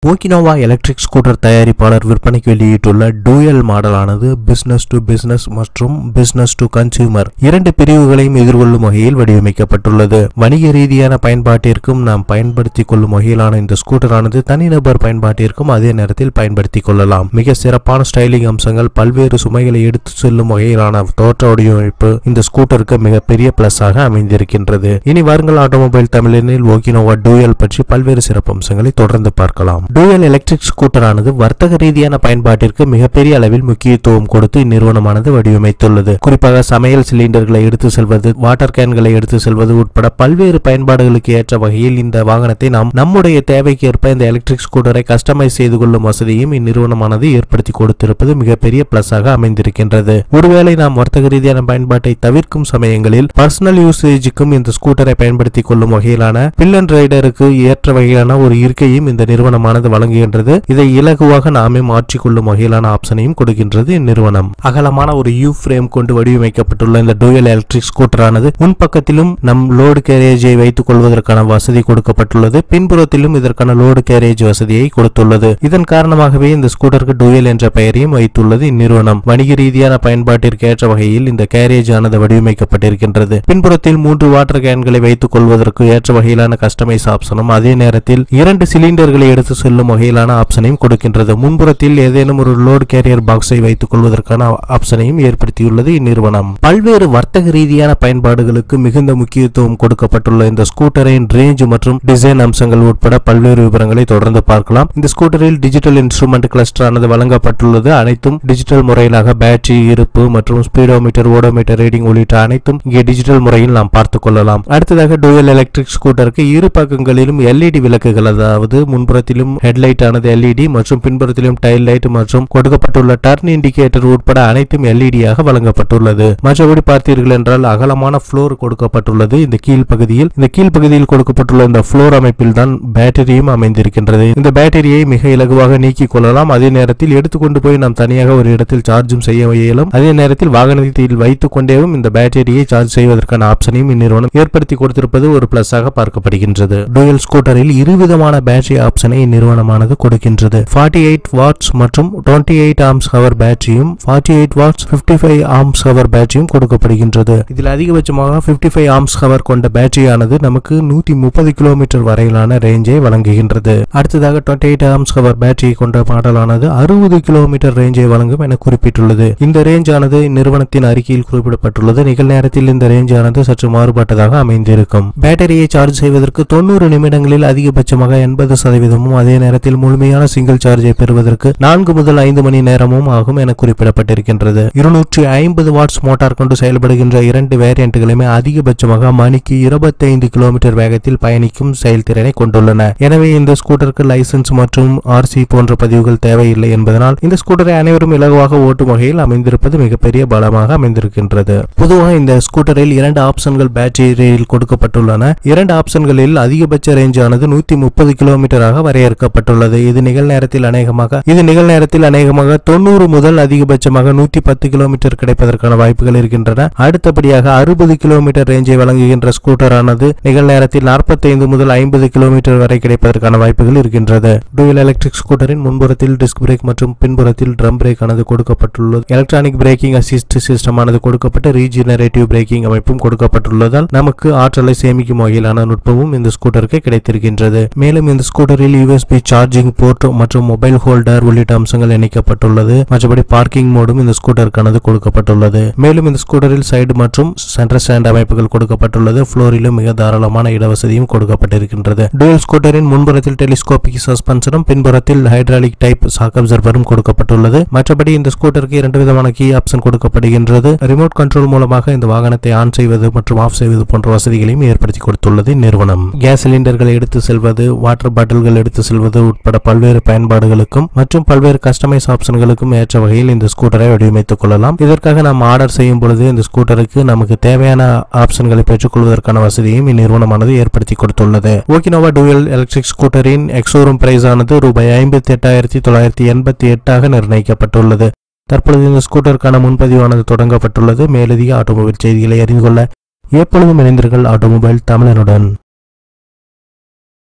ஓகினோவா electric scooter தயாரிப்பாளர் விற்பனைக்கு வெளியிட்டுள்ள டூயல் மாடலானது பிசினஸ் டு பிசினஸ் மற்றும் பிசினஸ் டு கன்சியூமர் இரண்டு பிரிவுகளையும் எதிர்கொள்ளும் வகையில் வடிவமைக்கப்பட்டுள்ளது வணிக ரீதியான பயன்பாட்டிற்கும் நாம் பயன்படுத்திக் கொள்ளும் வகையிலான இந்த ஸ்கூட்டரானது தனிநபர் பயன்பாட்டிற்கும் அதே நேரத்தில் பயன்படுத்திக் கொள்ளலாம் மிக சிறப்பான ஸ்டைலிங் அம்சங்கள் பல்வேறு சுமைகளை எடுத்து செல்லும் வகையிலான தோற்ற வடிவமைப்பு இந்த ஸ்கூட்டருக்கு மிகப்பெரிய பிளஸ் ஆக அமைந்திருக்கின்றது இனி வாருங்கள் ஆட்டோமொபைல் தமிழனில் ஓகினோவா டூயல் பற்றி பல்வேறு சிறப்பம்சங்களை தொடர்ந்து பார்க்கலாம் டூயல் எலக்ட்ரிக் ஸ்கூட்டரானது வர்த்தக ரீதியான பயன்பாட்டிற்கு மிகப்பெரிய அளவில் முக்கியத்துவம் கொடுத்து இந்நிறுவனமானது வடிவமைத்துள்ளது குறிப்பாக சமையல் சிலிண்டர்களை எடுத்து செல்வது வாட்டர் கேன்களை எடுத்து செல்வது உட்பட பல்வேறு பயன்பாடுகளுக்கு ஏற்ற வகையில் இந்த வாகனத்தை நாம் நம்முடைய தேவைக்கு ஏற்ப இந்த எலக்ட்ரிக் ஸ்கூட்டரை கஸ்டமைஸ் செய்து கொள்ளும் வசதியும் இந்நிறுவனமானது ஏற்படுத்தி கொடுத்திருப்பது மிகப்பெரிய பிளஸ் ஆக அமைந்திருக்கின்றது ஒருவேளை நாம் வர்த்தக ரீதியான பயன்பாட்டை தவிர்க்கும் சமயங்களில் பர்சனல் யூசேஜுக்கும் இந்த ஸ்கூட்டரை பயன்படுத்திக் கொள்ளும் வகையிலான பில் அண்ட் ரைடருக்கு ஏற்ற வகையிலான ஒரு இருக்கையும் இந்த நிறுவனமானது வழங்குகின்றது இதை இலகுவாக நாமே மாற்றிக்கொள்ளும் வகையிலான ஆப்ஷனையும் கொடுக்கின்றது இந்நிறுவனம் அகலமான ஒரு யூ ஃப்ரேம் கொண்டு வடிவமைக்கப்பட்டுள்ள இந்த டூயல் எலக்ட்ரிக் ஸ்கூட்டரானது முன்பக்கத்திலும் நம் லோடு கேரேஜை வைத்துக் கொள்வதற்கான வசதி கொடுக்கப்பட்டுள்ளது பின்புறத்திலும் இதற்கான லோடு கேரேஜ் வசதியை கொடுத்துள்ளது இதன் காரணமாகவே இந்த ஸ்கூட்டருக்கு டூயல் என்ற பெயரையும் வைத்துள்ளது இந்நிறுவனம் வணிக ரீதியான பயன்பாட்டிற்கு ஏற்ற வகையில் இந்த கேரேஜ் ஆனது வடிவமைக்கப்பட்டிருக்கின்றது பின்புறத்தில் மூன்று வாட்டர் கேன்களை வைத்துக் கொள்வதற்கு ஏற்ற வகையிலான கஸ்டமைஸ் ஆப்ஷனும் அதே நேரத்தில் இரண்டு சிலிண்டர்களை எடுத்து செல்லும் வகையிலான ஆப்ஷனையும் கொடுக்கின்றது முன்புறத்தில் ஏதேனும் ஒரு லோடு கேரியர் பாக்ஸை வைத்துக் கொள்வதற்கான ஆப்ஷனையும் ஏற்படுத்தியுள்ளது இந்நிறுவனம் பல்வேறு வர்த்தக ரீதியான பயன்பாடுகளுக்கு மிகுந்த முக்கியத்துவம் கொடுக்கப்பட்டுள்ள இந்த ஸ்கூட்டரின் ரேஞ்ச் மற்றும் டிசைன் அம்சங்கள் உட்பட பல்வேறு விவரங்களை தொடர்ந்து பார்க்கலாம் இந்த ஸ்கூட்டரில் டிஜிட்டல் இன்ஸ்ட்ருமெண்ட் கிளஸ்டர் ஆனது வழங்கப்பட்டுள்ளது அனைத்தும் டிஜிட்டல் முறையிலாக பேட்டரி இருப்பு மற்றும் ஸ்பீடோமீட்டர் ஓடோமீட்டர் ரீடிங் உள்ளிட்ட அனைத்தும் இங்கே டிஜிட்டல் முறையில் நாம் பார்த்துக் கொள்ளலாம் அடுத்ததாக டூயல் எலக்ட்ரிக் ஸ்கூட்டருக்கு இரு பக்கங்களிலும் எல்இடி விளக்குகள் அதாவது முன்புறத்திலும் ஹெட்லைட் ஆனது எல்இடி மற்றும் பின்புறத்திலும் டைல் லைட் மற்றும் கொடுக்கப்பட்டுள்ள டர்ன் இண்டிகேட்டர் உட்பட அனைத்தும் LED ஆக வழங்கப்பட்டுள்ளது மற்றபடி பார்த்தீர்கள் என்றால் அகலமான ஃப்ளோர் கொடுக்கப்பட்டுள்ளது இந்த கீழ் பகுதியில் இந்த கீழ் பகுதியில் கொடுக்கப்பட்டுள்ள இந்த ஃப்ளோர் அமைப்பில் தான் பேட்டரியும் அமைந்திருக்கின்றது இந்த பேட்டரியை மிக இலகுவாக நீக்கிக் கொள்ளலாம் அதே நேரத்தில் எடுத்துக்கொண்டு போய் நாம் தனியாக ஒரு இடத்தில் சார்ஜும் செய்ய இயலும் அதே நேரத்தில் வாகனத்தில் வைத்துக் கொண்டேவும் இந்த பேட்டரியை சார்ஜ் செய்வதற்கான ஆப்ஷனையும் இந்நிறுவனம் ஏற்படுத்தி கொடுத்திருப்பது ஒரு பிளஸ் ஆக பார்க்கப்படுகின்றது டூயல் ஸ்கூட்டரில் இருவிதமான பேட்டரி ஆப்ஷனை இந்நிறுவனமானது கொடுக்கின்றது 48 எயிட் வாட்ஸ் மற்றும் 28 எயிட் ஆம்ஸ் ஹவர் பேட்டரியும் 48 eight watts 55 five amps hour பேட்டரியும் கொடுக்கப்படுகின்றது இதில் அதிகபட்சமாக 55 ஃபைவ் ஆம்ஸ் ஹவர் கொண்ட பேட்டரியானது நமக்கு நூத்தி முப்பது கிலோமீட்டர் வரையிலான ரேஞ்சை வழங்குகின்றது அடுத்ததாக 28 எயிட் ஆம்ஸ் ஹவர் பேட்டரியை கொண்ட மாடலானது அறுபது கிலோமீட்டர் ரேஞ்சை வழங்கும் என குறிப்பிட்டுள்ளது இந்த ரேஞ்ச் ஆனது நிறுவனத்தின் அறிக்கையில் குறிப்பிடப்பட்டுள்ளது நிகழ்நேரத்தில் இந்த ரேஞ்ச் ஆனது சற்று மாறுபட்டதாக அமைந்திருக்கும் பேட்டரியை சார்ஜ் செய்வதற்கு தொண்ணூறு நிமிடங்களில் அதிகபட்சமாக எண்பது சதவீதமும் அதே நேரத்தில் முழுமையான சிங்கிள் சார்ஜை பெறுவதற்கு நான்கு முதல் ஐந்து மணி நேரமும் ஆகும் என குறிப்பிடப்பட்டிருக்கின்றது இருநூற்றி ஐம்பது வாட்ஸ் மோட்டார் கொண்டு செயல்படுகின்ற இரண்டு வேரியண்ட்டுகளுமே அதிகபட்சமாக மணிக்கு இருபத்தைந்து கிலோமீட்டர் வேகத்தில் பயணிக்கும் செயல்திறனை கொண்டுள்ளன எனவே இந்த ஸ்கூட்டருக்கு லைசன்ஸ் மற்றும் ஆர்சி போன்ற பதிவுகள் தேவையில்லை என்பதனால் இந்த ஸ்கூட்டரை அனைவரும் இலகுவாக ஓட்டும் வகையில் அமைந்திருப்பது மிகப்பெரிய பலமாக அமைந்திருக்கின்றது பொதுவாக இந்த ஸ்கூட்டரில் இரண்டு ஆப்ஷன்கள் பேட்டரியில் கொடுக்கப்பட்டுள்ளன இரண்டு ஆப்ஷன்களில் அதிகபட்ச ரேஞ்ச் ஆனது நூத்தி முப்பது கிலோமீட்டராக வரையறுக்கப்பட்டுள்ளது இது நிகழ்நேரத்தில் அநேகமாக இது நிகழ்நேரத்தில் அநேகமாக தொண்ணூறு முதல் அதிகபட்சமாக நூத்தி பத்து கிலோமீட்டர் கிடைப்பதற்கான வாய்ப்புகள் இருக்கின்றன அடுத்தபடியாக அறுபது கிலோமீட்டர் ரேஞ்சை வழங்குகின்ற ஸ்கூட்டரானது நிகழ்நேரத்தில் 45 முதல் ஐம்பது கிலோமீட்டர் வரை கிடைப்பதற்கான வாய்ப்புகள் இருக்கின்றது டூயல் எலக்ட்ரிக் ஸ்கூட்டரின் முன்புறத்தில் டிஸ்க் பிரேக் மற்றும் பின்புறத்தில் ட்ரம் பிரேக் ஆனது கொடுக்கப்பட்டுள்ளது எலக்ட்ரானிக் பிரேக்கிங் அசிஸ்ட் சிஸ்டம் ஆனது கொடுக்கப்பட்டு ரீஜெனரேட்டிவ் பிரேக்கிங் அமைப்பும் கொடுக்கப்பட்டுள்ளதால் நமக்கு ஆற்றலை சேமிக்கும் வகையிலான நுட்பமும் இந்த ஸ்கூட்டருக்கு கிடைத்திருக்கின்றது மேலும் இந்த ஸ்கூட்டரில் யூஎஸ்பி சார்ஜிங் போர்ட் மற்றும் மொபைல் ஹோல்டர் உள்ளிட்ட அம்சங்கள் இணைக்கப்பட்டுள்ளது மற்றபடி பார்க்கிங் மோடும் இந்த ஸ்கூட்டருக்கானது கொடுக்கப்பட்டுள்ளது மேலும் இந்த ஸ்கூட்டரில் சைடு மற்றும் சென்டர் ஸ்டாண்ட் அமைப்புகள் கொடுக்கப்பட்டுள்ளது ஃப்ளோரிலும் மிக தாராளமான இடவசதியும் கொடுக்கப்பட்டிருக்கின்றது டூயல் ஸ்கூட்டரின் முன்புறத்தில் டெலிஸ்கோபிக் சஸ்பென்ஷனும் பின்புறத்தில் ஹைட்ராலிக் டைப் சாக் அப்சர்வரும் கொடுக்கப்பட்டுள்ளது மற்றபடி இந்த ஸ்கூட்டருக்கு இரண்டு விதமான கீ ஆப்ஷன் கொடுக்கப்படுகின்றது ரிமோட் கண்ட்ரோல் மூலமாக இந்த வாகனத்தை ஆன் செய்வது மற்றும் ஆஃப் செய்வது போன்ற வசதிகளையும் ஏற்படுத்தி கொடுத்துள்ளது இந்நிறுவனம் கேஸ் சிலிண்டர்களை எடுத்து செல்வது வாட்டர் பாட்டில்கள் எடுத்து செல்வது உட்பட பல்வேறு பயன்பாடுகளுக்கும் மற்றும் பல்வேறு கஸ்டமைஸ் ஆப்ஷன்களுக்கும் ஏற்ற வகையில் இந்த ஸ்கூட்டரை வடிவமைத்துக் கொள்ளலாம் இதற்காக நாம் ஆர்டர் செய்யும் பொழுது இந்த ஸ்கூட்டருக்கு நமக்கு தேவையான ஆப்ஷன்களை பெற்றுக்கொள்வதற்கான வசதியையும் இந்நிறுவனமானது ஏற்படுத்தி கொடுத்துள்ளது ஓகினோவா டூயல் எலக்ட்ரிக் ஸ்கூட்டரின் எக்ஸோரூம் பிரைஸ் ஆனது ரூபாய் ஐம்பத்தி எட்டாயிரத்தி தொள்ளாயிரத்தி எண்பத்தி எட்டாக நிர்ணயிக்கப்பட்டுள்ளது தற்பொழுது இந்த ஸ்கூட்டருக்கான முன்பதிவானது தொடங்கப்பட்டுள்ளது மேலதிக ஆட்டோமொபைல் செய்திகளை அறிந்து கொள்ள எப்பொழுதும் இணைந்தீர்கள் ஆட்டோமொபைல் தமிழனுடன்